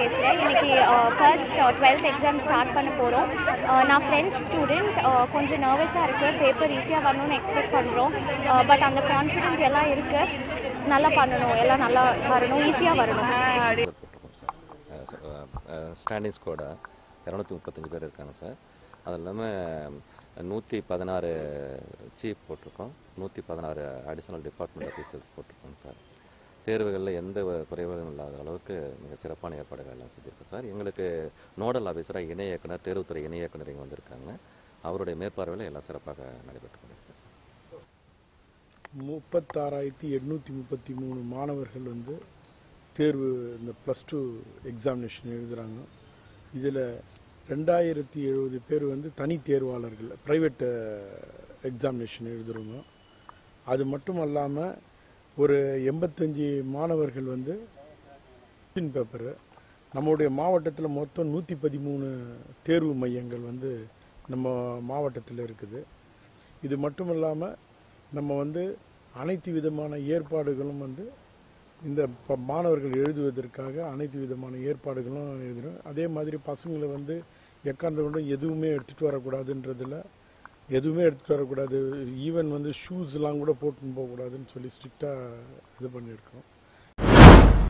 பேசுகிறேன் இன்னைக்கு first twelfth exam start பண்ண போகிறோம் நான் ஃப்ரெண்ட்ஸ் ஸ்டூடெண்ட் கொஞ்சம் நர்வஸாக இருக்குது பேப்பர் ஈஸியாக வரணும்னு எக்ஸ்பெக்ட் பண்ணுறோம் பட் அந்த கான்ஃபிடென்ஸ் எல்லாம் இருக்குது நல்லா பண்ணணும் எல்லாம் நல்லா வரணும் ஈஸியாக வரணும் போட்டிருக்கோம் சார் ஸ்டாண்டிங் ஸ்குவாடா இரநூத்தி முப்பத்தஞ்சு பேர் இருக்காங்க சார் அது இல்லாமல் நூற்றி பதினாறு சீஃப் போட்டிருக்கோம் நூற்றி பதினாறு அடிஷனல் டிபார்ட்மெண்ட் ஆஃபீஸர்ஸ் போட்டிருக்கோம் சார் தேர்வுகளில் எந்த குறைபாடும் இல்லாத அளவுக்கு மிக சிறப்பான ஏற்பாடுகள் எல்லாம் செஞ்சுருக்கோம் சார் எங்களுக்கு நோடல் ஆஃபீஸராக இணை இயக்குனர் தேர்வுத்துறை இணை இயக்குனர் இங்கே வந்திருக்காங்க அவருடைய மேற்பார்வையில் எல்லாம் சிறப்பாக நடைபெற்று கொண்டிருக்கு சார் முப்பத்தாறாயிரத்தி எட்நூற்றி முப்பத்தி மூணு மாணவர்கள் வந்து தேர்வு இந்த ப்ளஸ் டூ எக்ஸாமினேஷன் எழுதுகிறாங்க இதில் ரெண்டாயிரத்தி எழுபது பேர் வந்து தனி தேர்வாளர்கள் ப்ரைவேட் எக்ஸாமினேஷன் எழுதுகிறவங்க அது மட்டும் அல்லாமல் ஒரு எண்பத்தஞ்சு மாணவர்கள் வந்து கொஸ்டின் பேப்பரு நம்மளுடைய மாவட்டத்தில் மொத்தம் நூற்றி பதிமூணு தேர்வு மையங்கள் வந்து நம்ம மாவட்டத்தில் இருக்குது இது மட்டும் இல்லாமல் நம்ம வந்து அனைத்து விதமான ஏற்பாடுகளும் வந்து இந்த ப- மாணவர்கள் எழுதுவதற்காக அனைத்து விதமான ஏற்பாடுகளும் எழுதுகிறோம் அதே மாதிரி பசங்களை வந்து எக்காந்த கொண்டும் எதுவுமே எடுத்துகிட்டு வரக்கூடாதுன்றதுல எதுவுமே எடுத்துகிட்டு வரக்கூடாது ஈவன் வந்து ஷூஸ்லாம் கூட போட்டுன்னு போகக்கூடாதுன்னு சொல்லி ஸ்ட்ரிக்டாக இது பண்ணியிருக்கோம்